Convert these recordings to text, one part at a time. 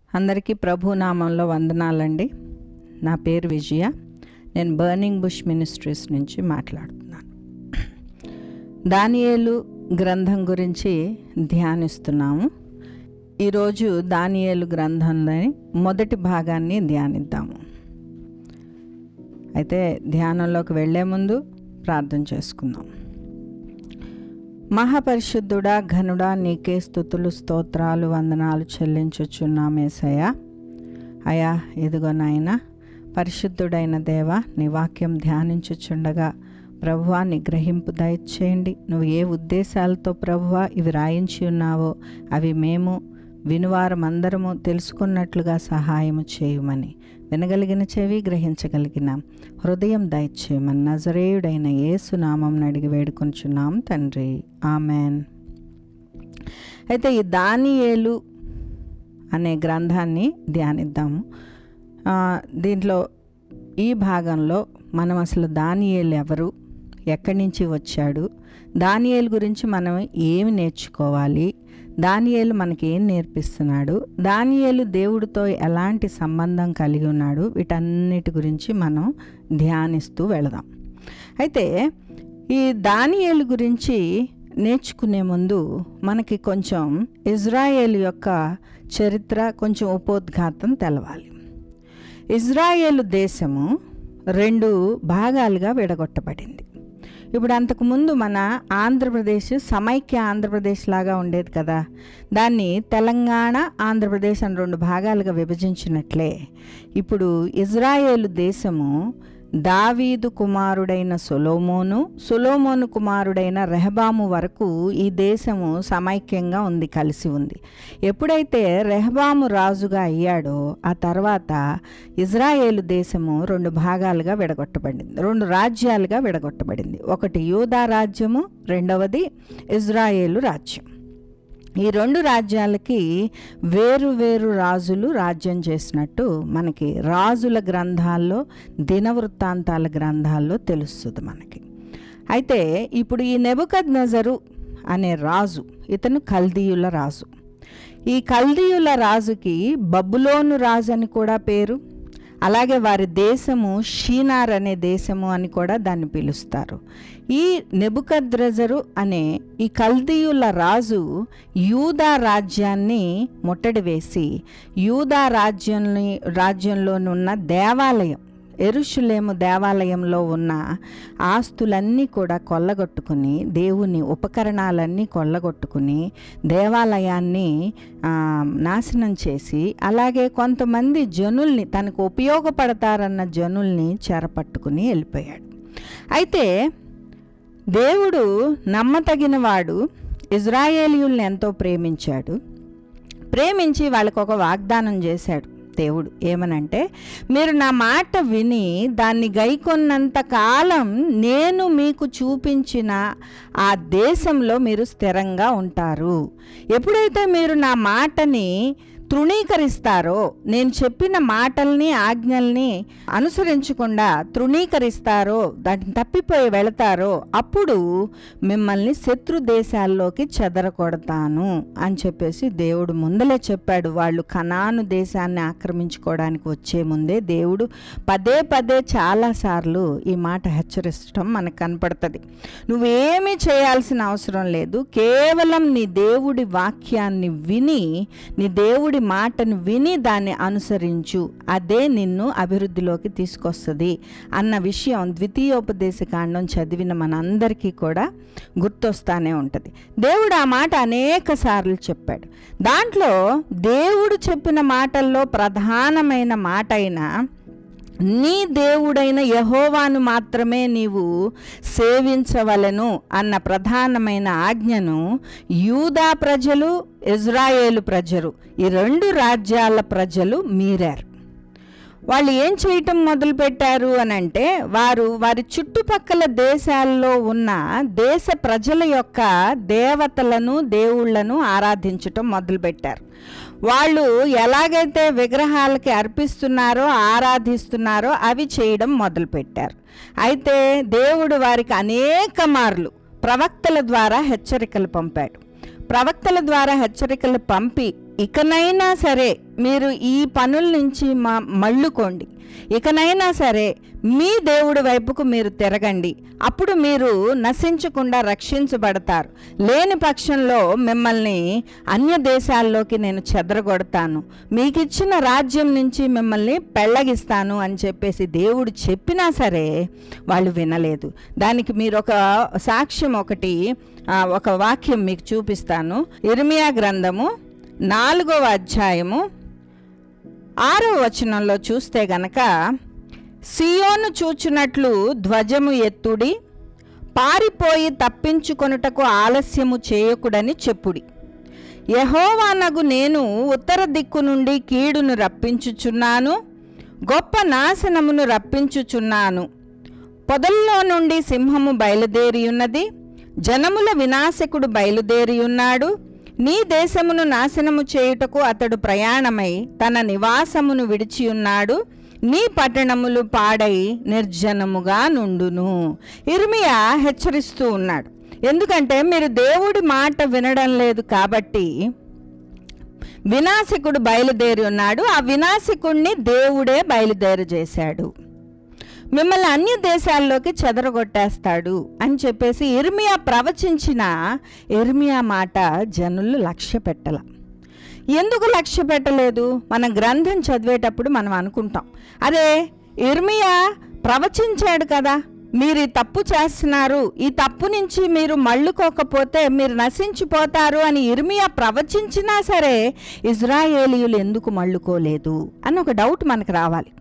అందరికీ ప్రభు నామంలో వందనాలండి నా పేరు విజయ నేను బర్నింగ్ బుష్ మినిస్ట్రీస్ నుంచి మాట్లాడుతున్నాను దానియేలు గ్రంథం గురించి ధ్యానిస్తున్నాము ఈరోజు దానియేలు గ్రంథంలోని మొదటి భాగాన్ని ధ్యానిద్దాము అయితే ధ్యానంలోకి వెళ్ళే ముందు ప్రార్థన చేసుకుందాం మహాపరిశుద్ధుడా ఘనుడా నీకే స్థుతులు స్తోత్రాలు వందనాలు చెల్లించుచున్నామేసయ్య అయా ఇదిగో నాయన పరిశుద్ధుడైన దేవ నీ వాక్యం ధ్యానించుచుండగా ప్రభువా నీ గ్రహింపు దయచేయండి నువ్వు ఏ ఉద్దేశాలతో ప్రభువా ఇవి రాయించి ఉన్నావో అవి మేము వినువారం అందరము తెలుసుకున్నట్లుగా సహాయము చేయమని వినగలిగిన చెవి గ్రహించగలిగిన హృదయం దయచేయమని నజరేయుడైన యేసునామం అడిగి వేడుకొంచున్నాం తండ్రి ఆమెన్ అయితే ఈ దానియేలు అనే గ్రంథాన్ని ధ్యానిద్దాము ఆ, దీంట్లో ఈ భాగంలో మనం అసలు దానియేలు ఎవరు ఎక్కడి నుంచి వచ్చాడు దానియేలు గురించి మనం ఏమి నేర్చుకోవాలి దానియేలు మనకి ఏం నేర్పిస్తున్నాడు దానియేలు దేవుడితో ఎలాంటి సంబంధం కలిగి ఉన్నాడు వీటన్నిటి గురించి మనం ధ్యానిస్తూ వెళదాం అయితే ఈ దానియేలు గురించి నేర్చుకునే ముందు మనకి కొంచెం ఇజ్రాయేల్ యొక్క చరిత్ర కొంచెం ఉపోద్ఘాతం తెలవాలి ఇజ్రాయేలు దేశము రెండు భాగాలుగా విడగొట్టబడింది ఇప్పుడు అంతకుముందు మన ఆంధ్రప్రదేశ్ సమైక్య ఆంధ్రప్రదేశ్ లాగా ఉండేది కదా దాన్ని తెలంగాణ ఆంధ్రప్రదేశ్ అని రెండు భాగాలుగా విభజించినట్లే ఇప్పుడు ఇజ్రాయేలు దేశము దావీదు కుమారుడైన సొలోమోను సొలోమోను కుమారుడైన రెహబాము వరకు ఈ దేశము సమైక్యంగా ఉంది కలిసి ఉంది ఎప్పుడైతే రెహబాము రాజుగా అయ్యాడో ఆ తర్వాత ఇజ్రాయేలు దేశము రెండు భాగాలుగా విడగొట్టబడింది రెండు రాజ్యాలుగా విడగొట్టబడింది ఒకటి యూదా రాజ్యము రెండవది ఇజ్రాయేలు రాజ్యం ఈ రెండు రాజ్యాలకి వేరు వేరు రాజులు రాజ్యం చేసినట్టు మనకి రాజుల గ్రంథాల్లో దినవృత్తాంతాల గ్రంథాల్లో తెలుస్తుంది మనకి అయితే ఇప్పుడు ఈ నెబుకద్ నజరు అనే రాజు ఇతను కల్దీయుల రాజు ఈ కల్దీయుల రాజుకి బబులోను రాజు అని కూడా పేరు అలాగే వారి దేశము షీనార్ అనే దేశము అని కూడా దాన్ని పిలుస్తారు ఈ నెబుకద్రజరు అనే ఈ కల్దీయుల రాజు యూదా రాజ్యాన్ని ముట్టడి వేసి యూదా రాజ్యాన్ని రాజ్యంలోనున్న దేవాలయం ఎరుషులేము దేవాలయంలో ఉన్న ఆస్తులన్నీ కూడా కొల్లగొట్టుకుని దేవుని ఉపకరణాలన్నీ కొల్లగొట్టుకుని దేవాలయాన్ని ఆ, నాశనం చేసి అలాగే కొంతమంది జనుల్ని తనకు ఉపయోగపడతారన్న జనుల్ని చెరపట్టుకుని వెళ్ళిపోయాడు అయితే దేవుడు నమ్మతగిన వాడు ఇజ్రాయేలీయుల్ని ఎంతో ప్రేమించాడు ప్రేమించి వాళ్ళకు ఒక వాగ్దానం చేశాడు దేవుడు ఏమనంటే మీరు నా మాట విని దాన్ని గైకొన్నంత కాలం నేను మీకు చూపించిన ఆ దేశంలో మీరు స్థిరంగా ఉంటారు ఎప్పుడైతే మీరు నా మాటని తృణీకరిస్తారో నేను చెప్పిన మాటల్ని ఆజ్ఞల్ని అనుసరించకుండా తృణీకరిస్తారో దాన్ని తప్పిపోయి వెళతారో అప్పుడు మిమ్మల్ని శత్రు దేశాల్లోకి చెదరకొడతాను అని చెప్పేసి దేవుడు ముందలే చెప్పాడు వాళ్ళు కనాను దేశాన్ని ఆక్రమించుకోవడానికి వచ్చే ముందే దేవుడు పదే పదే చాలాసార్లు ఈ మాట హెచ్చరించడం మనకు కనపడుతుంది నువ్వేమీ చేయాల్సిన అవసరం లేదు కేవలం నీ దేవుడి వాక్యాన్ని విని నీ దేవుడి మాటను విని దాన్ని అనుసరించు అదే నిన్ను అభివృద్ధిలోకి తీసుకొస్తుంది అన్న విషయం ద్వితీయోపదేశ కాండం చదివిన మనందరికీ కూడా గుర్తొస్తానే ఉంటుంది దేవుడు ఆ మాట అనేక సార్లు చెప్పాడు దాంట్లో దేవుడు చెప్పిన మాటల్లో ప్రధానమైన మాట అయినా నీ దేవుడైన యహోవాను మాత్రమే నీవు సేవించవలను అన్న ప్రధానమైన ఆజ్ఞను యూదా ప్రజలు ఇజ్రాయేలు ప్రజలు ఈ రెండు రాజ్యాల ప్రజలు మీరారు వాళ్ళు ఏం చేయటం మొదలుపెట్టారు అని అంటే వారు వారి చుట్టుపక్కల దేశాల్లో ఉన్న దేశ ప్రజల యొక్క దేవతలను దేవుళ్లను ఆరాధించటం మొదలుపెట్టారు వాళ్ళు ఎలాగైతే విగ్రహాలకి అర్పిస్తున్నారో ఆరాధిస్తున్నారో అవి చేయడం మొదలుపెట్టారు అయితే దేవుడు వారికి అనేక మార్లు ప్రవక్తల ద్వారా హెచ్చరికలు పంపాడు ప్రవక్తల ద్వారా హెచ్చరికలు పంపి ఇకనైనా సరే మీరు ఈ పనుల నుంచి మా మళ్ళుకోండి ఇకనైనా సరే మీ దేవుడి వైపుకు మీరు తిరగండి అప్పుడు మీరు నశించకుండా రక్షించబడతారు లేని పక్షంలో మిమ్మల్ని అన్య దేశాల్లోకి నేను చెదరగొడతాను మీకు ఇచ్చిన రాజ్యం నుంచి మిమ్మల్ని పెళ్ళగిస్తాను అని చెప్పేసి దేవుడు చెప్పినా సరే వాళ్ళు వినలేదు దానికి మీరు ఒక సాక్ష్యం ఒకటి ఆ, ఒక వాక్యం మీకు చూపిస్తాను ఇర్మియా గ్రంథము నాలుగవ అధ్యాయము ఆరో వచనంలో చూస్తే గనక సియోను చూచునట్లు ధ్వజము ఎత్తుడి పారిపోయి తప్పించుకొనుటకు ఆలస్యము చేయకుడని చెప్పుడి యహోవానగు నేను ఉత్తర దిక్కు నుండి కీడును రప్పించుచున్నాను గొప్ప నాశనమును రప్పించుచున్నాను పొదల్లో నుండి సింహము బయలుదేరి ఉన్నది జనముల వినాశకుడు బయలుదేరి ఉన్నాడు నీ దేశమును నాశనము చేయుటకు అతడు ప్రయాణమై తన నివాసమును విడిచి ఉన్నాడు నీ పట్టణములు పాడై నిర్జనముగా నుండును ఇర్మియా హెచ్చరిస్తూ ఉన్నాడు ఎందుకంటే మీరు దేవుడి మాట వినడం లేదు కాబట్టి వినాశకుడు బయలుదేరి ఉన్నాడు ఆ వినాశకుడిని దేవుడే బయలుదేరి చేశాడు మిమ్మల్ని అన్య దేశాల్లోకి చెదరగొట్టేస్తాడు అని చెప్పేసి ఇర్మియా ప్రవచించిన ఇర్మియా మాట జనులు లక్ష్య పెట్టల ఎందుకు లక్ష్య పెట్టలేదు మన గ్రంథం చదివేటప్పుడు మనం అనుకుంటాం అదే ఇర్మియా ప్రవచించాడు కదా మీరు ఈ తప్పు చేస్తున్నారు ఈ తప్పు నుంచి మీరు మళ్ళుకోకపోతే మీరు నశించిపోతారు అని ఇర్మియా ప్రవచించినా సరే ఇజ్రాయేలీయులు ఎందుకు మళ్ళుకోలేదు అని ఒక డౌట్ మనకు రావాలి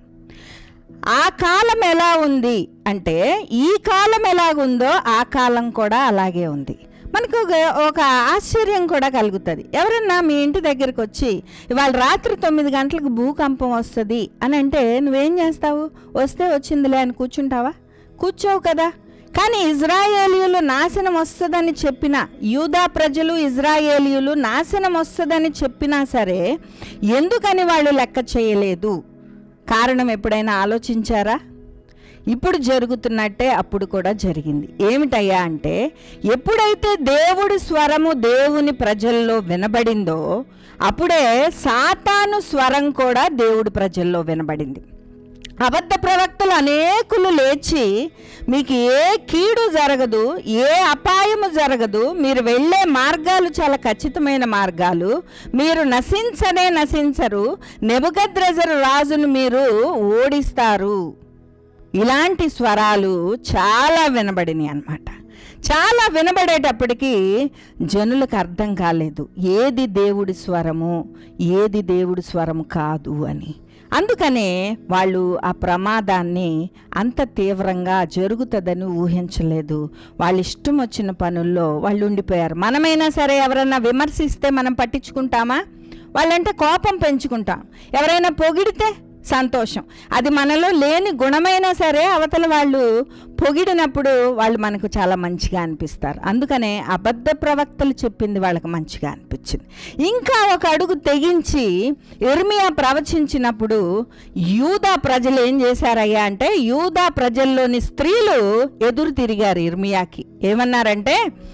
ఆ కాలం ఎలా ఉంది అంటే ఈ కాలం ఎలాగుందో ఆ కాలం కూడా అలాగే ఉంది మనకు ఒక- ఒక ఆశ్చర్యం కూడా కలుగుతుంది ఎవరన్నా మీ ఇంటి దగ్గరికి వచ్చి ఇవాళ రాత్రి తొమ్మిది గంటలకు భూకంపం వస్తుంది అని అంటే నువ్వేం చేస్తావు వస్తే వచ్చిందిలే అని కూర్చుంటావా కూర్చోవు కదా కానీ ఇజ్రాయేలీయులు నాశనం వస్తుందని చెప్పిన యూదా ప్రజలు ఇజ్రాయేలీయులు నాశనం వస్తుందని చెప్పినా సరే ఎందుకని వాళ్ళు లెక్క చేయలేదు కారణం ఎప్పుడైనా ఆలోచించారా ఇప్పుడు జరుగుతున్నట్టే అప్పుడు కూడా జరిగింది ఏమిటయ్యా అంటే ఎప్పుడైతే దేవుడి స్వరము దేవుని ప్రజల్లో వినబడిందో అప్పుడే సాతాను స్వరం కూడా దేవుడి ప్రజల్లో వినబడింది అబద్ధ ప్రవక్తలు అనేకులు లేచి మీకు ఏ కీడు జరగదు ఏ అపాయము జరగదు మీరు వెళ్ళే మార్గాలు చాలా ఖచ్చితమైన మార్గాలు మీరు నశించనే నశించరు నెబుకద్రెజరు రాజును మీరు ఓడిస్తారు ఇలాంటి స్వరాలు చాలా వినబడినాయి అన్నమాట చాలా వినబడేటప్పటికీ జనులకు అర్థం కాలేదు ఏది దేవుడి స్వరము ఏది దేవుడి స్వరము కాదు అని అందుకనే వాళ్ళు ఆ ప్రమాదాన్ని అంత తీవ్రంగా జరుగుతుందని ఊహించలేదు వాళ్ళ ఇష్టం వచ్చిన పనుల్లో వాళ్ళు ఉండిపోయారు మనమైనా సరే ఎవరన్నా విమర్శిస్తే మనం పట్టించుకుంటామా వాళ్ళంటే కోపం పెంచుకుంటాం ఎవరైనా పొగిడితే సంతోషం అది మనలో లేని గుణమైనా సరే అవతల వాళ్ళు పొగిడినప్పుడు వాళ్ళు మనకు చాలా మంచిగా అనిపిస్తారు అందుకనే అబద్ధ ప్రవక్తలు చెప్పింది వాళ్ళకి మంచిగా అనిపించింది ఇంకా ఒక అడుగు తెగించి ఇర్మియా ప్రవచించినప్పుడు యూదా ప్రజలు ఏం చేశారయ్యా అంటే యూదా ప్రజల్లోని స్త్రీలు ఎదురు తిరిగారు ఇర్మియాకి ఏమన్నారంటే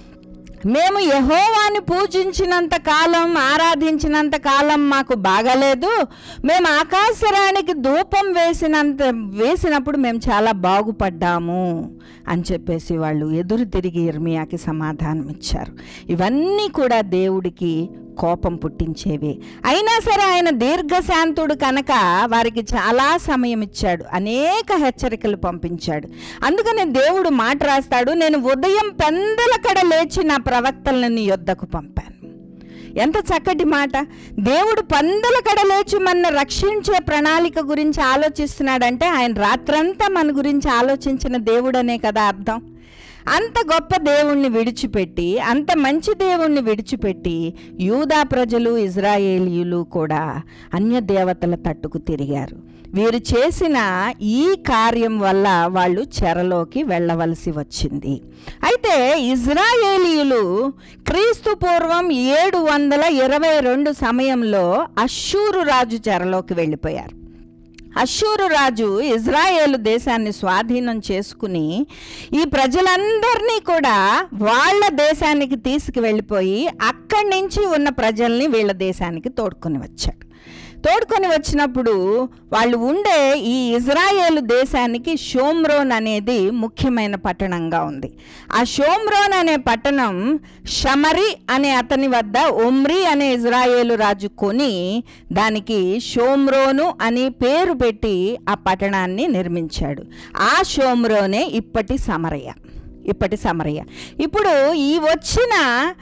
మేము యహోవాని పూజించినంత కాలం ఆరాధించినంత కాలం మాకు బాగలేదు మేము ఆకాశరానికి ధూపం వేసినంత వేసినప్పుడు మేము చాలా బాగుపడ్డాము అని చెప్పేసి వాళ్ళు ఎదురు తిరిగి ఇర్మియాకి సమాధానం ఇచ్చారు ఇవన్నీ కూడా దేవుడికి కోపం పుట్టించేవి అయినా సరే ఆయన దీర్ఘశాంతుడు కనుక వారికి చాలా సమయం ఇచ్చాడు అనేక హెచ్చరికలు పంపించాడు అందుకనే దేవుడు మాట రాస్తాడు నేను ఉదయం పెందలకడ లేచి నా ప్రవక్తలను నీ యొద్దకు పంపాను ఎంత చక్కటి మాట దేవుడు పందల కడ లేచి మన రక్షించే ప్రణాళిక గురించి ఆలోచిస్తున్నాడంటే ఆయన రాత్రంతా మన గురించి ఆలోచించిన దేవుడనే కదా అర్థం అంత గొప్ప దేవుణ్ణి విడిచిపెట్టి అంత మంచి దేవుణ్ణి విడిచిపెట్టి యూదా ప్రజలు ఇజ్రాయేలీయులు కూడా అన్య దేవతల తట్టుకు తిరిగారు వీరు చేసిన ఈ కార్యం వల్ల వాళ్ళు చెరలోకి వెళ్ళవలసి వచ్చింది అయితే ఇజ్రాయేలీయులు క్రీస్తు పూర్వం ఏడు వందల ఇరవై రెండు సమయంలో అశ్షూరు రాజు చెరలోకి వెళ్ళిపోయారు అశ్షూరు రాజు ఇజ్రాయేలు దేశాన్ని స్వాధీనం చేసుకుని ఈ ప్రజలందరినీ కూడా వాళ్ళ దేశానికి తీసుకువెళ్ళిపోయి అక్కడి నుంచి ఉన్న ప్రజల్ని వీళ్ళ దేశానికి తోడుకొని వచ్చాడు తోడుకొని వచ్చినప్పుడు వాళ్ళు ఉండే ఈ ఇజ్రాయేలు దేశానికి షోమ్రోన్ అనేది ముఖ్యమైన పట్టణంగా ఉంది ఆ షోమ్రోన్ అనే పట్టణం షమరి అనే అతని వద్ద ఒమ్రి అనే ఇజ్రాయేలు రాజు కొని దానికి షోమ్రోను అని పేరు పెట్టి ఆ పట్టణాన్ని నిర్మించాడు ఆ షోమ్రోనే ఇప్పటి సమరయ ఇప్పటి సమరయ ఇప్పుడు ఈ వచ్చిన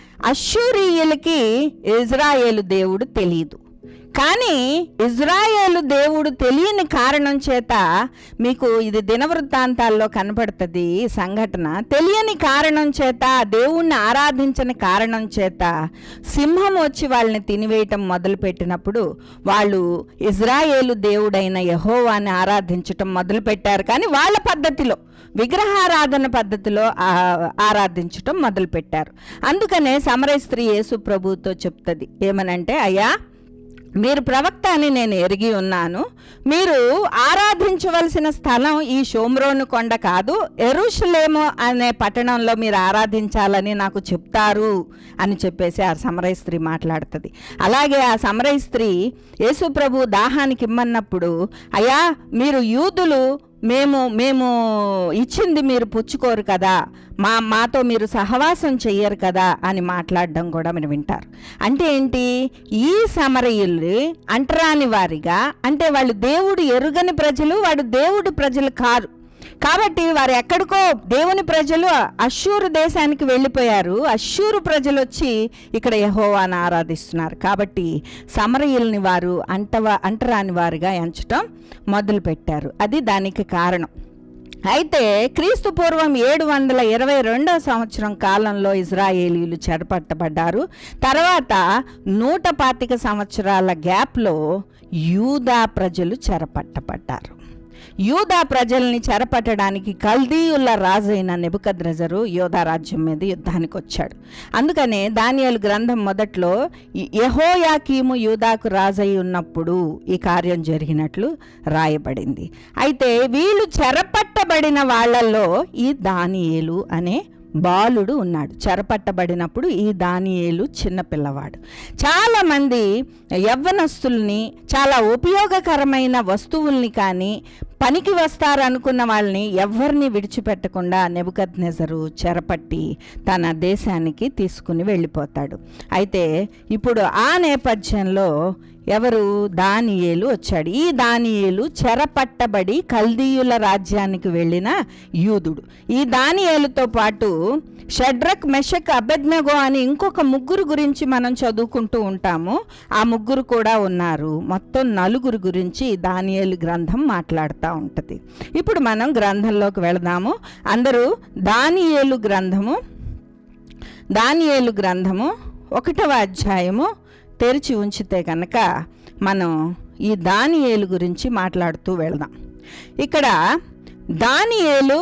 అశ్షూరియులకి ఇజ్రాయేలు దేవుడు తెలియదు కానీ ఇజ్రాయేలు దేవుడు తెలియని కారణం చేత మీకు ఇది దినవృత్తాంతాల్లో కనపడుతుంది ఈ సంఘటన తెలియని కారణం చేత దేవుణ్ణి ఆరాధించని కారణం చేత సింహం వచ్చి వాళ్ళని తినివేయటం మొదలుపెట్టినప్పుడు వాళ్ళు ఇజ్రాయేలు దేవుడైన యహోవాని ఆరాధించటం మొదలుపెట్టారు కానీ వాళ్ళ పద్ధతిలో విగ్రహారాధన పద్ధతిలో ఆ- ఆరాధించటం మొదలుపెట్టారు అందుకనే సమరయ స్త్రీ యేసు ప్రభుతో చెప్తుంది ఏమనంటే అయ్యా మీరు ప్రవక్త అని నేను ఎరిగి ఉన్నాను మీరు ఆరాధించవలసిన స్థలం ఈ షోమ్రోను కొండ కాదు ఎరుషలేము అనే పట్టణంలో మీరు ఆరాధించాలని నాకు చెప్తారు అని చెప్పేసి ఆ సమరయ స్త్రీ మాట్లాడుతుంది అలాగే ఆ సమరయ స్త్రీ యేసు ప్రభు దాహానికి ఇమ్మన్నప్పుడు అయ్యా మీరు యూదులు మేము మేము ఇచ్చింది మీరు పుచ్చుకోరు కదా మా మాతో మీరు సహవాసం చెయ్యరు కదా అని మాట్లాడడం కూడా మీరు వింటారు అంటే ఏంటి ఈ సమరయులు అంటరాని వారిగా అంటే వాళ్ళు దేవుడు ఎరుగని ప్రజలు వాడు దేవుడు ప్రజలు కారు కాబట్టి వారు ఎక్కడికో దేవుని ప్రజలు అశ్షూరు దేశానికి వెళ్ళిపోయారు అశ్షూరు ప్రజలు వచ్చి ఇక్కడ యహోవాను ఆరాధిస్తున్నారు కాబట్టి సమరయుల్ని వారు అంటవా అంటరాని వారిగా ఎంచటం మొదలుపెట్టారు అది దానికి కారణం అయితే క్రీస్తు పూర్వం ఏడు వందల ఇరవై రెండవ సంవత్సరం కాలంలో ఇజ్రాయేలీలు చెరపట్టబడ్డారు తర్వాత నూట పాతిక సంవత్సరాల గ్యాప్లో యూదా ప్రజలు చెరపట్టబడ్డారు యూదా ప్రజల్ని చెరపట్టడానికి కల్దీయుల రాజైన నెబుకద్రజరు యోధా రాజ్యం మీద యుద్ధానికి వచ్చాడు అందుకనే దానియాలు గ్రంథం మొదట్లో ఈ యెహోయాకీము యూదాకు రాజై ఉన్నప్పుడు ఈ కార్యం జరిగినట్లు రాయబడింది అయితే వీళ్ళు చెరపట్టబడిన వాళ్ళల్లో ఈ దానియేలు అనే బాలుడు ఉన్నాడు చెరపట్టబడినప్పుడు ఈ దానియేలు చిన్న పిల్లవాడు చాలామంది యవ్వనస్తుల్ని చాలా ఉపయోగకరమైన వస్తువుల్ని కానీ పనికి వస్తారనుకున్న వాళ్ళని ఎవరిని విడిచిపెట్టకుండా నెబుకద్ నెజరు చెరపట్టి తన దేశానికి తీసుకుని వెళ్ళిపోతాడు అయితే ఇప్పుడు ఆ నేపథ్యంలో ఎవరు దానియేలు వచ్చాడు ఈ దానియేలు చెరపట్టబడి కల్దీయుల రాజ్యానికి వెళ్ళిన యూదుడు ఈ దానియేలుతో పాటు షడ్రక్ మెషక్ అబెద్నగో అని ఇంకొక ముగ్గురు గురించి మనం చదువుకుంటూ ఉంటాము ఆ ముగ్గురు కూడా ఉన్నారు మొత్తం నలుగురు గురించి దానియేలు గ్రంథం మాట్లాడుతూ ఉంటుంది ఇప్పుడు మనం గ్రంథంలోకి వెళదాము అందరూ దానియేలు గ్రంథము దానియేలు గ్రంథము ఒకటవ అధ్యాయము తెరిచి ఉంచితే కనుక మనం ఈ దానియేలు గురించి మాట్లాడుతూ వెళదాం ఇక్కడ దానియేలు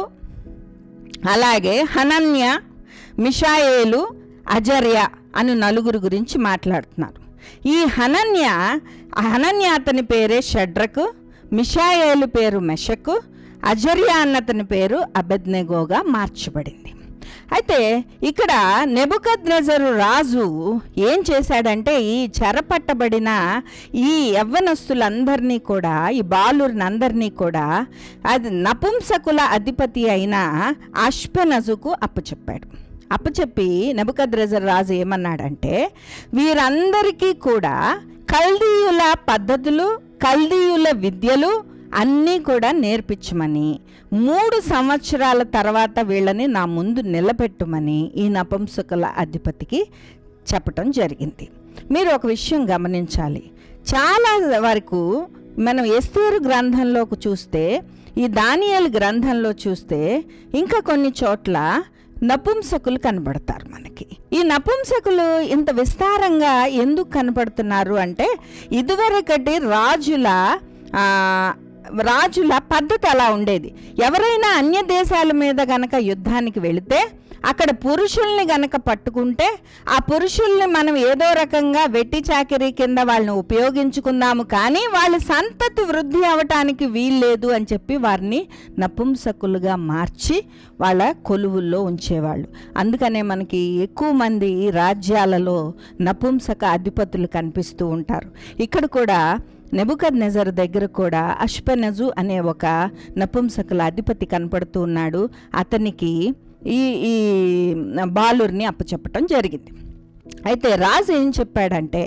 అలాగే హనన్య మిషాయేలు అజర్య అను నలుగురు గురించి మాట్లాడుతున్నారు ఈ హనన్య ఆ హనన్య అతని పేరే షడ్రకు మిషాయేలు పేరు మెషకు అజర్య అన్నతని పేరు అబెద్నెగోగా మార్చబడింది అయితే ఇక్కడ నెబుకద్నెజరు రాజు ఏం చేశాడంటే ఈ చెరపట్టబడిన ఈ యవ్వనస్తులందరినీ కూడా ఈ బాలురినందరినీ కూడా అది నపుంసకుల అధిపతి అయిన అష్పెనజుకు అప్పచెప్పాడు అప్పచెప్పి నెబుకద్రెజర్ రాజు ఏమన్నాడంటే వీరందరికీ కూడా కల్దీయుల పద్ధతులు కల్దీయుల విద్యలు అన్నీ కూడా నేర్పించమని మూడు సంవత్సరాల తర్వాత వీళ్ళని నా ముందు నిలబెట్టుమని ఈ నపుంసకుల అధిపతికి చెప్పటం జరిగింది మీరు ఒక విషయం గమనించాలి చాలా వరకు మనం ఎస్తేరు గ్రంథంలోకి చూస్తే ఈ దానియల్ గ్రంథంలో చూస్తే ఇంకా కొన్ని చోట్ల నపుంసకులు కనబడతారు మనకి ఈ నపుంసకులు ఇంత విస్తారంగా ఎందుకు కనపడుతున్నారు అంటే ఇదివరకటి రాజుల ఆ, రాజుల పద్ధతి అలా ఉండేది ఎవరైనా అన్య దేశాల మీద గనక యుద్ధానికి వెళితే అక్కడ పురుషుల్ని గనక పట్టుకుంటే ఆ పురుషుల్ని మనం ఏదో రకంగా వెట్టి చాకిరీ కింద వాళ్ళని ఉపయోగించుకుందాము కానీ వాళ్ళ సంతతి వృద్ధి అవటానికి వీల్లేదు అని చెప్పి వారిని నపుంసకులుగా మార్చి వాళ్ళ కొలువుల్లో ఉంచేవాళ్ళు అందుకనే మనకి ఎక్కువ మంది రాజ్యాలలో నపుంసక అధిపతులు కనిపిస్తూ ఉంటారు ఇక్కడ కూడా నెబుకద్ నెజర్ దగ్గర కూడా అష్పెనజు అనే ఒక నపుంసకుల అధిపతి కనపడుతూ ఉన్నాడు అతనికి ఈ ఈ బాలుర్ని అప్పచెప్పటం జరిగింది అయితే రాజు ఏం చెప్పాడంటే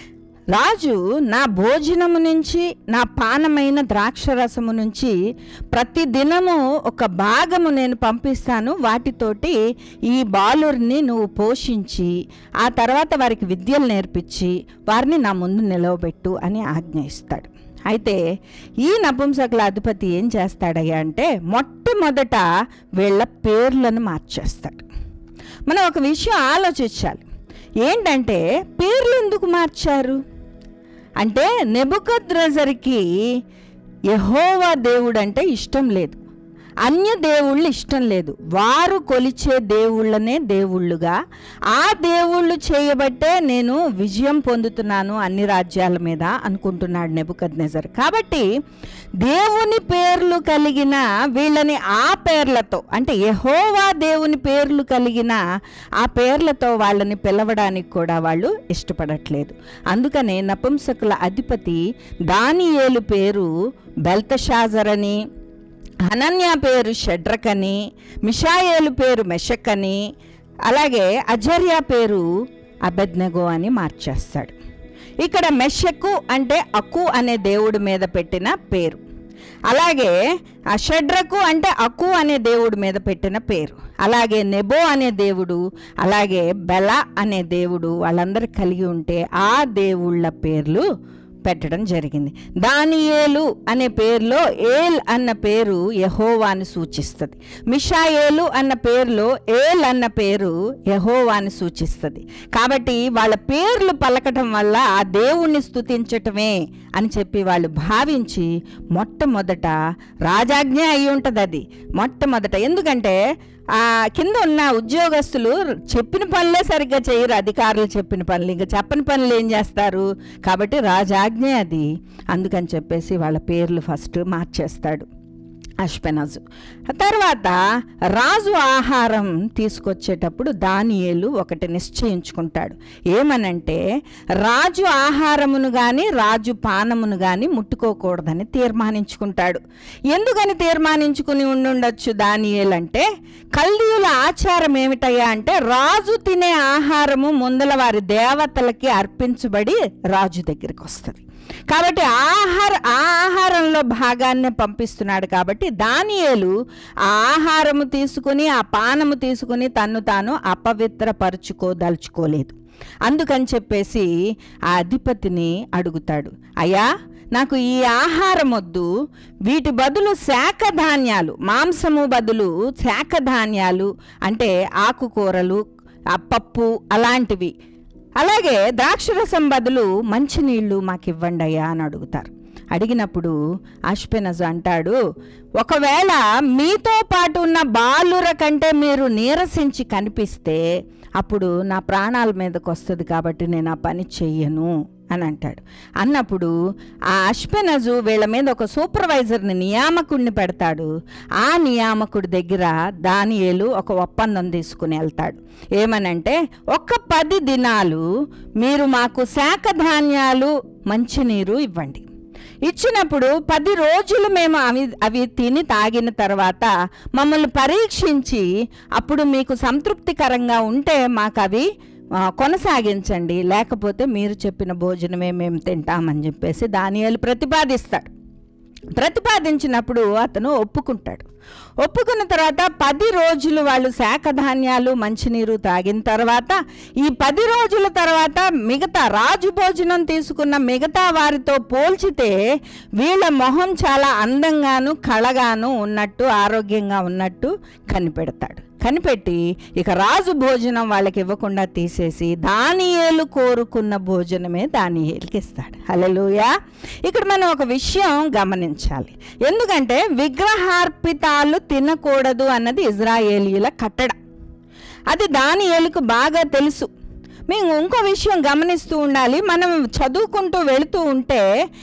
రాజు నా భోజనము నుంచి నా పానమైన ద్రాక్షరసము నుంచి ప్రతి దినము ఒక భాగము నేను పంపిస్తాను వాటితోటి ఈ బాలుర్ని నువ్వు పోషించి ఆ తర్వాత వారికి విద్యలు నేర్పించి వారిని నా ముందు నిలవబెట్టు అని ఆజ్ఞ ఇస్తాడు అయితే ఈ నపుంసకుల అధిపతి ఏం చేస్తాడయ్యా అంటే మొట్టమొదట వీళ్ళ పేర్లను మార్చేస్తాడు మనం ఒక విషయం ఆలోచించాలి ఏంటంటే పేర్లు ఎందుకు మార్చారు అంటే నెబుకద్రజర్కి యహోవా దేవుడు అంటే ఇష్టం లేదు అన్య దేవుళ్ళు ఇష్టం లేదు వారు కొలిచే దేవుళ్ళనే దేవుళ్ళుగా ఆ దేవుళ్ళు చేయబట్టే నేను విజయం పొందుతున్నాను అన్ని రాజ్యాల మీద అనుకుంటున్నాడు నెబుకద్ నెజర్ కాబట్టి దేవుని పేర్లు కలిగిన వీళ్ళని ఆ పేర్లతో అంటే యహోవా దేవుని పేర్లు కలిగిన ఆ పేర్లతో వాళ్ళని పిలవడానికి కూడా వాళ్ళు ఇష్టపడట్లేదు అందుకనే నపుంసకుల అధిపతి దానియేలు పేరు బెల్తషాజర్ అని హనన్య పేరు షడ్రకని మిషాయేలు పేరు మెషకని అలాగే అజర్య పేరు అబెద్నగో అని మార్చేస్తాడు ఇక్కడ మెషకు అంటే అకు అనే దేవుడి మీద పెట్టిన పేరు అలాగే ఆ షడ్రకు అంటే అకు అనే దేవుడి మీద పెట్టిన పేరు అలాగే నెబో అనే దేవుడు అలాగే బెల అనే దేవుడు వాళ్ళందరూ కలిగి ఉంటే ఆ దేవుళ్ళ పేర్లు పెట్టడం జరిగింది దానియేలు అనే పేరులో ఏల్ అన్న పేరు యహోవాని సూచిస్తుంది మిషాయేలు అన్న పేరులో ఏల్ అన్న పేరు యహోవాని సూచిస్తుంది కాబట్టి వాళ్ళ పేర్లు పలకటం వల్ల ఆ దేవుణ్ణి స్తుతించటమే అని చెప్పి వాళ్ళు భావించి మొట్టమొదట రాజాజ్ఞ అయి ఉంటుంది అది మొట్టమొదట ఎందుకంటే ఆ కింద ఉన్న ఉద్యోగస్తులు చెప్పిన పనులే సరిగ్గా చేయరు అధికారులు చెప్పిన పనులు ఇంకా చెప్పని పనులు ఏం చేస్తారు కాబట్టి రాజాజ్ఞ అది అందుకని చెప్పేసి వాళ్ళ పేర్లు ఫస్ట్ మార్చేస్తాడు అష్పెనజు తర్వాత రాజు ఆహారం తీసుకొచ్చేటప్పుడు దానియేలు ఒకటి నిశ్చయించుకుంటాడు ఏమనంటే రాజు ఆహారమును కానీ రాజు పానమును కానీ ముట్టుకోకూడదని తీర్మానించుకుంటాడు ఎందుకని తీర్మానించుకుని ఉండుండొచ్చు దానియేలు అంటే కల్దీయుల ఆచారం ఏమిటయ్యా అంటే రాజు తినే ఆహారము ముందల వారి దేవతలకి అర్పించబడి రాజు దగ్గరికి వస్తుంది కాబట్టి ఆహార ఆ ఆహారంలో భాగాన్ని పంపిస్తున్నాడు కాబట్టి దానియేలు ఆ ఆహారము తీసుకుని ఆ పానము తీసుకుని తన్ను తాను అపవిత్రపరుచుకోదలుచుకోలేదు అందుకని చెప్పేసి ఆ అధిపతిని అడుగుతాడు అయ్యా నాకు ఈ ఆహారం వద్దు వీటి బదులు శాఖ ధాన్యాలు మాంసము బదులు శాఖ ధాన్యాలు అంటే ఆకుకూరలు ఆ పప్పు అలాంటివి అలాగే ద్రాక్షరసం బదులు మంచినీళ్ళు మాకు ఇవ్వండి అయ్యా అని అడుగుతారు అడిగినప్పుడు అష్పెనజ్ అంటాడు ఒకవేళ మీతో పాటు ఉన్న బాలుర కంటే మీరు నీరసించి కనిపిస్తే అప్పుడు నా ప్రాణాల మీదకి వస్తుంది కాబట్టి నేను ఆ పని చెయ్యను అని అంటాడు అన్నప్పుడు ఆ అష్పెనజు వీళ్ళ మీద ఒక సూపర్వైజర్ని నియామకుడిని పెడతాడు ఆ నియామకుడి దగ్గర దానియేలు ఒక ఒప్పందం తీసుకుని వెళ్తాడు ఏమనంటే ఒక పది దినాలు మీరు మాకు శాఖ ధాన్యాలు మంచినీరు ఇవ్వండి ఇచ్చినప్పుడు పది రోజులు మేము అవి అవి తిని తాగిన తర్వాత మమ్మల్ని పరీక్షించి అప్పుడు మీకు సంతృప్తికరంగా ఉంటే మాకు అవి ఆ, కొనసాగించండి లేకపోతే మీరు చెప్పిన భోజనమే మేము తింటామని చెప్పేసి దానియాలు ప్రతిపాదిస్తాడు ప్రతిపాదించినప్పుడు అతను ఒప్పుకుంటాడు ఒప్పుకున్న తర్వాత పది రోజులు వాళ్ళు శాఖ ధాన్యాలు మంచినీరు తాగిన తర్వాత ఈ పది రోజుల తర్వాత మిగతా రాజు భోజనం తీసుకున్న మిగతా వారితో పోల్చితే వీళ్ళ మొహం చాలా అందంగాను కళగాను ఉన్నట్టు ఆరోగ్యంగా ఉన్నట్టు కనిపెడతాడు కనిపెట్టి ఇక రాజు భోజనం వాళ్ళకి ఇవ్వకుండా తీసేసి దానియేలు కోరుకున్న భోజనమే దానియేలుకి ఇస్తాడు హల్లెలూయా ఇక్కడ మనం ఒక విషయం గమనించాలి ఎందుకంటే విగ్రహార్పితాలు తినకూడదు అన్నది ఇజ్రాయేలీల కట్టడ అది దానియేలుకు బాగా తెలుసు మేము ఇంకో విషయం గమనిస్తూ ఉండాలి మనం చదువుకుంటూ వెళుతూ ఉంటే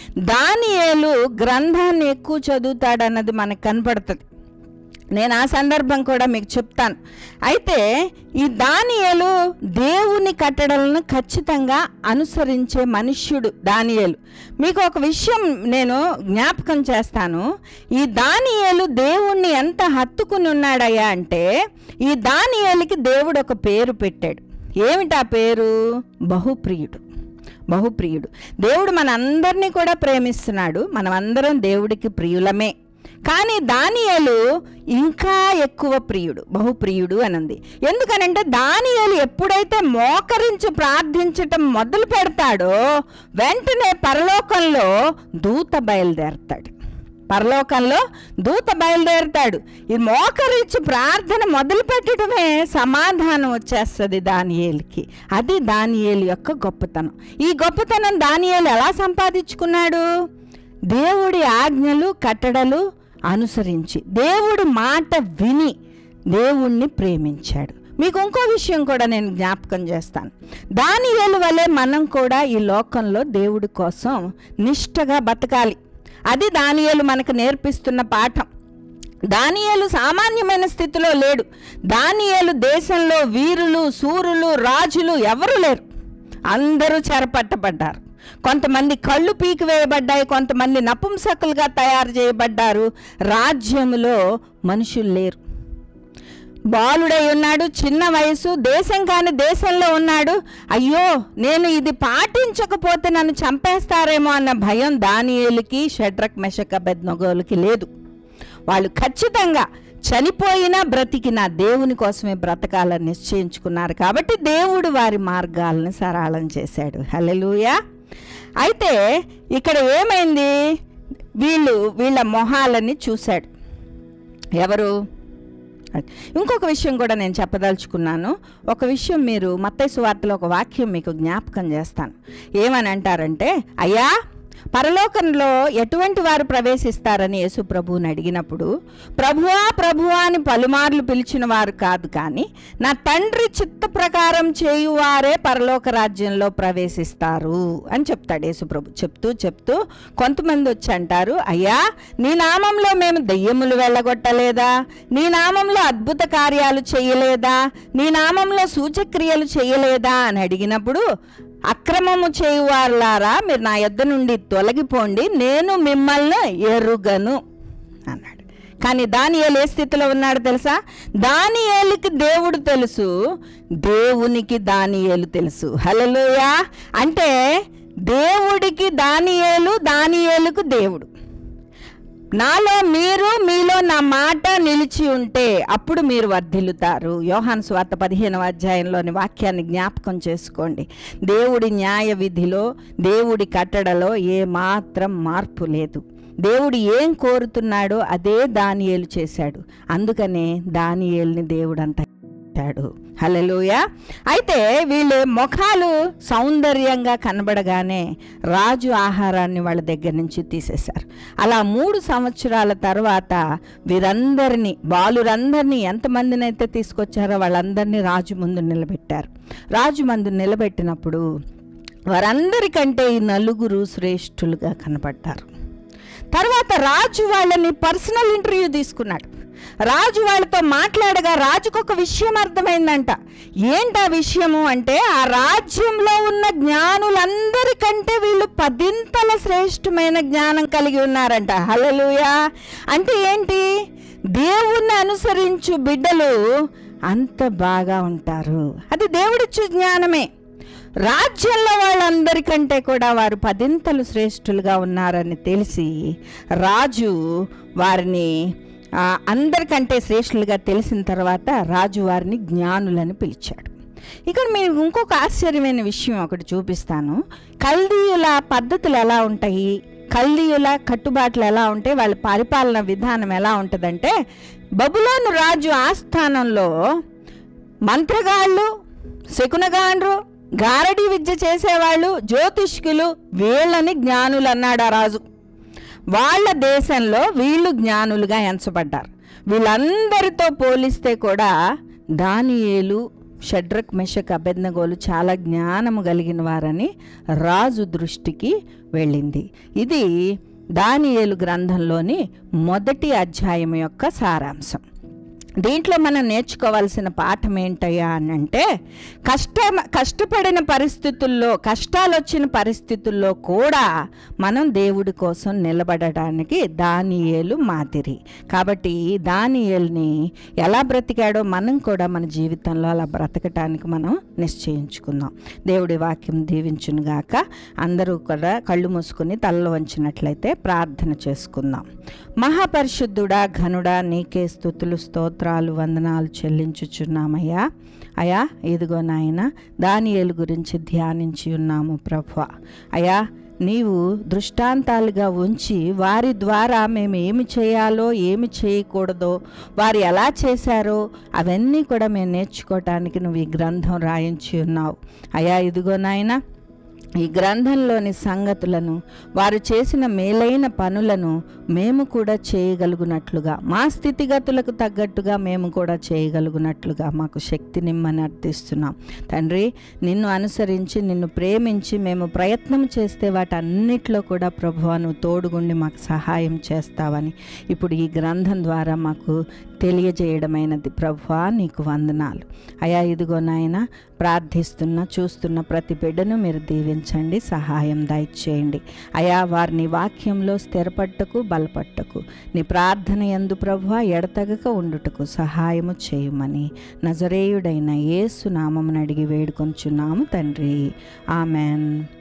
దానియేలు గ్రంథాన్ని ఎక్కువ చదువుతాడన్నది మనకు కనపడుతుంది నేను ఆ సందర్భం కూడా మీకు చెప్తాను అయితే ఈ దానియేలు దేవుని దేవుని కట్టడలను ఖచ్చితంగా అనుసరించే మనుష్యుడు దానియేలు మీకు ఒక విషయం నేను జ్ఞాపకం చేస్తాను ఈ దానియేలు దేవుణ్ణి ఎంత హత్తుకుని ఉన్నాడయ్యా అంటే ఈ దానియేలుకి దేవుడు ఒక పేరు పెట్టాడు ఏమిటా పేరు బహుప్రియుడు బహుప్రియుడు దేవుడు మనందరినీ కూడా ప్రేమిస్తున్నాడు మనమందరం దేవుడికి ప్రియులమే కానీ దానియేలు ఇంకా ఎక్కువ ప్రియుడు బహుప్రియుడు అని ఉంది ఎందుకనంటే దానియేలు ఎప్పుడైతే మోకరించి ప్రార్థించటం మొదలు పెడతాడో వెంటనే పరలోకంలో దూత బయలుదేరతాడు పరలోకంలో దూత బయలుదేరుతాడు ఈ మోకరించి ప్రార్థన మొదలు పెట్టడమే సమాధానం వచ్చేస్తుంది దానియేలుకి అది దానియేలు యొక్క గొప్పతనం ఈ గొప్పతనం దానియేలు ఎలా సంపాదించుకున్నాడు దేవుడి ఆజ్ఞలు కట్టడలు అనుసరించి దేవుడి మాట విని దేవుణ్ణి ప్రేమించాడు మీకు ఇంకో విషయం కూడా నేను జ్ఞాపకం చేస్తాను దానియేలు వలె మనం కూడా ఈ లోకంలో దేవుడి కోసం నిష్టగా బతకాలి అది దానియేలు మనకు నేర్పిస్తున్న పాఠం దానియేలు సామాన్యమైన స్థితిలో లేడు దానియేలు దేశంలో వీరులు సూరులు రాజులు ఎవరు లేరు అందరూ చెరపట్టబడ్డారు కొంతమంది కళ్ళు పీకివేయబడ్డాయి కొంతమంది నపుంసకులుగా తయారు చేయబడ్డారు రాజ్యములో మనుషులు లేరు బాలుడై ఉన్నాడు చిన్న వయసు దేశం కాని దేశంలో ఉన్నాడు అయ్యో నేను ఇది పాటించకపోతే నన్ను చంపేస్తారేమో అన్న భయం దానియేలుకి షడ్రక్ మెషక బెద్నగోలుకి లేదు వాళ్ళు ఖచ్చితంగా చనిపోయినా బ్రతికినా దేవుని కోసమే బ్రతకాలని నిశ్చయించుకున్నారు కాబట్టి దేవుడు వారి మార్గాలను సరళం చేశాడు హల్లెలూయా అయితే ఇక్కడ ఏమైంది వీళ్ళు వీళ్ళ మొహాలని చూశాడు ఎవరు ఇంకొక విషయం కూడా నేను చెప్పదలుచుకున్నాను ఒక విషయం మీరు మత్తైసు వార్తలో ఒక వాక్యం మీకు జ్ఞాపకం చేస్తాను ఏమని అంటారంటే అయ్యా పరలోకంలో ఎటువంటి వారు ప్రవేశిస్తారని యేసు ప్రభువుని అడిగినప్పుడు ప్రభువా ప్రభువా అని పలుమార్లు పిలిచిన వారు కాదు కానీ నా తండ్రి చిత్త ప్రకారం చేయువారే పరలోక రాజ్యంలో ప్రవేశిస్తారు అని చెప్తాడు యేసు ప్రభు చెప్తూ చెప్తూ కొంతమంది వచ్చి అంటారు అయ్యా నీ నామంలో మేము దెయ్యములు వెళ్ళగొట్టలేదా నీ నామంలో అద్భుత కార్యాలు చేయలేదా నీ నామంలో సూచక్రియలు చేయలేదా అని అడిగినప్పుడు అక్రమము చేయువారులారా మీరు నా యొద్ద నుండి తొలగిపోండి నేను మిమ్మల్ని ఎరుగను అన్నాడు కానీ దానియేలు ఏ స్థితిలో ఉన్నాడు తెలుసా దానియేలుకి దేవుడు తెలుసు దేవునికి దానియేలు తెలుసు హల్లెలూయా అంటే దేవుడికి దానియేలు దానియేలుకు దేవుడు నాలో మీరు మీలో నా మాట నిలిచి ఉంటే అప్పుడు మీరు వర్ధిల్లుతారు యోహాను స్వార్త పదిహేనవ అధ్యాయంలోని వాక్యాన్ని జ్ఞాపకం చేసుకోండి దేవుడి న్యాయ విధిలో దేవుడి కట్టడలో ఏ మాత్రం మార్పు లేదు దేవుడు ఏం కోరుతున్నాడో అదే దానియేలు చేశాడు అందుకనే దానియేలుని దేవుడు అంత ఇచ్చాడు హల్లెలూయ అయితే వీళ్ళు ముఖాలు సౌందర్యంగా కనబడగానే రాజు ఆహారాన్ని వాళ్ళ దగ్గర నుంచి తీసేశారు అలా మూడు సంవత్సరాల తర్వాత వీరందరినీ బాలురందరినీ ఎంతమందిని అయితే తీసుకొచ్చారో వాళ్ళందరినీ రాజు ముందు నిలబెట్టారు రాజు ముందు నిలబెట్టినప్పుడు వారందరికంటే ఈ నలుగురు శ్రేష్ఠులుగా కనపడ్డారు తర్వాత రాజు వాళ్ళని పర్సనల్ ఇంటర్వ్యూ తీసుకున్నాడు రాజు వాళ్ళతో మాట్లాడగా రాజుకు ఒక విషయం అర్థమైందంట ఏంటి ఆ విషయము అంటే ఆ రాజ్యంలో ఉన్న జ్ఞానులందరికంటే వీళ్ళు పదింతల శ్రేష్టమైన జ్ఞానం కలిగి ఉన్నారంట హల్లెలూయా అంటే ఏంటి దేవుణ్ణి అనుసరించు బిడ్డలు అంత బాగా ఉంటారు అది దేవుడిచ్చు జ్ఞానమే రాజ్యంలో వాళ్ళందరికంటే కూడా వారు పదింతలు శ్రేష్ఠులుగా ఉన్నారని తెలిసి రాజు వారిని ఆ, అందరికంటే శ్రేష్ఠులుగా తెలిసిన తర్వాత రాజు వారిని జ్ఞానులని పిలిచాడు ఇక్కడ మీరు ఇంకొక ఆశ్చర్యమైన విషయం ఒకటి చూపిస్తాను కల్దీయుల పద్ధతులు ఎలా ఉంటాయి కల్దీయుల కట్టుబాట్లు ఎలా ఉంటాయి వాళ్ళ పరిపాలన విధానం ఎలా ఉంటుందంటే బబులోను రాజు ఆస్థానంలో మంత్రగాళ్ళు శకునగాండ్రు గారడి విద్య చేసేవాళ్ళు జ్యోతిష్కులు వీళ్ళని జ్ఞానులు అన్నాడు ఆ రాజు వాళ్ళ దేశంలో వీళ్ళు జ్ఞానులుగా ఎంచబడ్డారు వీళ్ళందరితో పోలిస్తే కూడా దానియేలు షడ్రక్ మెషక్ అభెజ్ఞగోలు చాలా జ్ఞానము కలిగిన వారని రాజు దృష్టికి వెళ్ళింది ఇది దానియేలు గ్రంథంలోని మొదటి అధ్యాయం యొక్క సారాంశం దీంట్లో మనం నేర్చుకోవాల్సిన పాఠం ఏంటయ్యా అని అంటే కష్ట కష్టపడిన పరిస్థితుల్లో కష్టాలు వచ్చిన పరిస్థితుల్లో కూడా మనం దేవుడి కోసం నిలబడడానికి దానియేలు మాదిరి కాబట్టి దానియేల్ని ఎలా బ్రతికాడో మనం కూడా మన జీవితంలో అలా బ్రతకటానికి మనం నిశ్చయించుకుందాం దేవుడి వాక్యం దీవించునుగాక అందరూ కూడా కళ్ళు మూసుకుని తలలో వంచినట్లయితే ప్రార్థన చేసుకుందాం మహాపరిశుద్ధుడా ఘనుడా నీకే స్థుతులు స్తోత్రాలు వందనాలు చెల్లించుచున్నామయ్యా అయా ఇదిగో నాయన దానియేలు గురించి ధ్యానించి ఉన్నాము ప్రభు అయా నీవు దృష్టాంతాలుగా ఉంచి వారి ద్వారా మేము ఏమి చేయాలో ఏమి చేయకూడదో వారు ఎలా చేశారో అవన్నీ కూడా మేము నేర్చుకోవటానికి నువ్వు ఈ గ్రంథం రాయించి ఉన్నావు అయా ఇదిగో నాయనా ఈ గ్రంథంలోని సంగతులను వారు చేసిన మేలైన పనులను మేము కూడా చేయగలుగునట్లుగా మా స్థితిగతులకు తగ్గట్టుగా మేము కూడా చేయగలుగునట్లుగా మాకు శక్తి నిమ్మని అర్థిస్తున్నాం తండ్రి నిన్ను అనుసరించి నిన్ను ప్రేమించి మేము ప్రయత్నం చేస్తే వాటన్నిటిలో కూడా ప్రభు నువ్వు తోడుగుండి మాకు సహాయం చేస్తావని ఇప్పుడు ఈ గ్రంథం ద్వారా మాకు తెలియజేయడమైనది ప్రభువా నీకు వందనాలు అయా ఇదిగో నాయన ప్రార్థిస్తున్న చూస్తున్న ప్రతి బిడ్డను మీరు దీవించండి సహాయం దయచేయండి అయా వారిని వాక్యంలో స్థిరపట్టకు బలపట్టకు నీ ప్రార్థన ఎందు ప్రభువ ఎడతగక ఉండుటకు సహాయము చేయమని నజరేయుడైన యేసు నామమును అడిగి వేడుకొంచున్నాము తండ్రి ఆమెన్